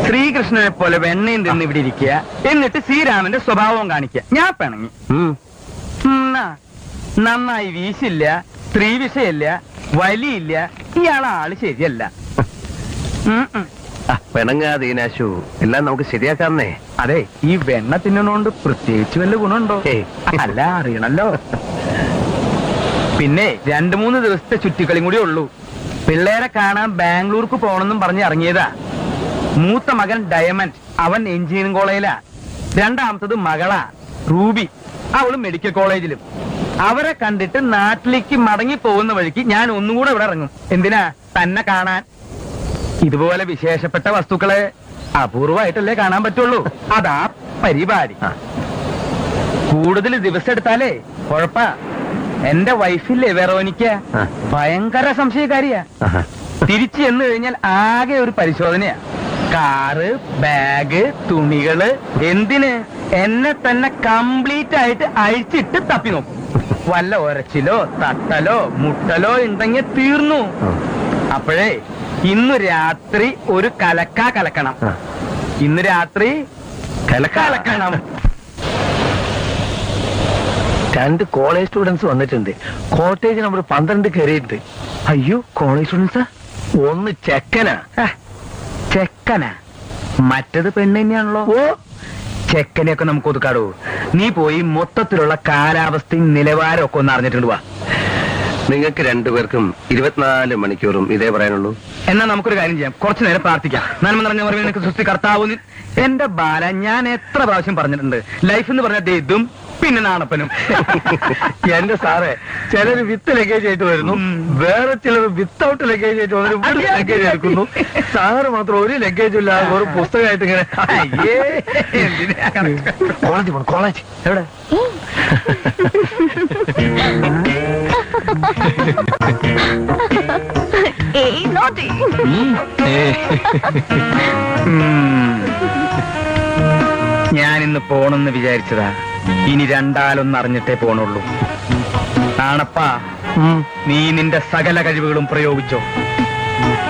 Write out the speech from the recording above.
ശ്രീകൃഷ്ണനെ പോലെ വെണ്ണയും തിന്ന് ഇവിടെ ഇരിക്കുക എന്നിട്ട് ശ്രീരാമന്റെ സ്വഭാവവും കാണിക്കുക ഞാൻ പിണങ്ങി ഉം. ഉം, ആ. നന്നായി വീശില്ല സ്ത്രീ വിഷയല്ല വലിയില്ല ഇയാളെ ആള് ശരിയല്ല ഉം, ഉം. ആ, പിണങ്ങാതെ ഈനാശു എല്ലാം നമുക്ക് ശരിയാക്കാന്നേ അതെ ഈ വെണ്ണ തിന്നണോണ്ട് പ്രത്യേകിച്ച് വല്ല ഗുണമുണ്ടോ ഏയ്. അല്ല അറിയണല്ലോ പിന്നെ രണ്ടു മൂന്ന് ദിവസത്തെ ചുറ്റിക്കളിയും കൂടി ഉള്ളൂ പിള്ളേരെ കാണാൻ ബാംഗ്ലൂർക്ക് പോണെന്നും പറഞ്ഞ് ഇറങ്ങിയതാ മൂത്ത മകൻ ഡയമണ്ട് അവൻ എഞ്ചിനീയറിംഗ് കോളേജിലാ രണ്ടാമത്തത് മകളാ റൂബി അവള് മെഡിക്കൽ കോളേജിലും അവരെ കണ്ടിട്ട് നാട്ടിലേക്ക് മടങ്ങി പോകുന്ന വഴിക്ക് ഞാൻ ഒന്നുകൂടെ ഇവിടെ ഇറങ്ങും എന്തിനാ തന്നെ കാണാൻ ഇതുപോലെ വിശേഷപ്പെട്ട വസ്തുക്കളെ അപൂർവമായിട്ടല്ലേ കാണാൻ പറ്റുള്ളൂ അതാ പരിപാടി ആ. കൂടുതൽ ദിവസം എടുത്താലേ കുഴപ്പ എന്റെ വൈഫില്ലേ വെറോനിക്ക ആ. ഭയങ്കര സംശയക്കാരിയാ ആഹാ. തിരിച്ചു ചെന്ന് കഴിഞ്ഞാൽ ആകെ ഒരു പരിശോധനയാ കാറ് ബാഗ് തുണികള് എന്തിന് എന്നെ തന്നെ കംപ്ലീറ്റ് ആയിട്ട് അഴിച്ചിട്ട് തപ്പി നോക്കും വല്ല ഒരച്ചിലോ തട്ടലോ മുട്ടലോ ഉണ്ടെങ്കിൽ തീർന്നു ആ. അപ്പോഴേ ഇന്ന് രാത്രി ഒരു കലക്ക കലക്കണം ആ. ഇന്ന് രാത്രി കലക്ക. കലക്കണം രണ്ട് കോളേജ് സ്റ്റുഡൻസ് വന്നിട്ടുണ്ട് കോട്ടേജ് നമ്പർ പന്ത്രണ്ട് കയറിയിട്ടുണ്ട് അയ്യോ കോളേജ് സ്റ്റുഡൻസാ ഒന്ന് ചെക്കനാ ചെക്കനാ മറ്റത് പെണ്ണ് തന്നെയാണല്ലോ ഓ ചെക്കനെയൊക്കെ നമുക്ക് ഒതുക്കാടോ നീ പോയി മൊത്തത്തിലുള്ള കാലാവസ്ഥയും നിലവാരവും ഒക്കെ ഒന്ന് അറിഞ്ഞിട്ടുണ്ട് വാ നിങ്ങൾക്ക് രണ്ടുപേർക്കും ഇരുപത്തിനാല് മണിക്കൂറും ഇതേ പറയാനുള്ളൂ എന്നാ നമുക്കൊരു കാര്യം ചെയ്യാം കുറച്ചു നേരം പ്രാർത്ഥിക്കാം നന്മ നിറഞ്ഞ മറുപടി നിനക്ക് സൃഷ്ടി കർത്താവ് എന്റെ ബാല ഞാൻ എത്ര പ്രാവശ്യം പറഞ്ഞിട്ടുണ്ട് ലൈഫ് എന്ന് പറഞ്ഞ ഇതും പിന്നെ നാണപ്പനും എന്റെ സാറേ ചിലര് വിത്ത് ലഗേജ് ആയിട്ട് വരുന്നു ഉം. വേറെ ചിലർ വിത്തൗട്ട് ലഗേജ് ആയിട്ട് വന്നിട്ട് ഇവിടെ അതെ, അതെ. ലഗേജ് എടുക്കുന്നു സാറ് മാത്രം ഒരു ലഗേജും ഇല്ലാതെ ഒരു പുസ്തകമായിട്ട് ഇങ്ങനെ അയ്യേ, എന്തിനാ കണക്ക്? കോളേജ് പോണം കോളേജ് എവിടെ ഏയ് നോട്ടി ഞാൻ ഇന്ന് പോണെന്ന് വിചാരിച്ചതാ ഇനി രണ്ടാലൊന്ന് അറിഞ്ഞിട്ടേ പോണുള്ളൂ ആണപ്പാ നീ നിന്റെ സകല കഴിവുകളും പ്രയോഗിച്ചോ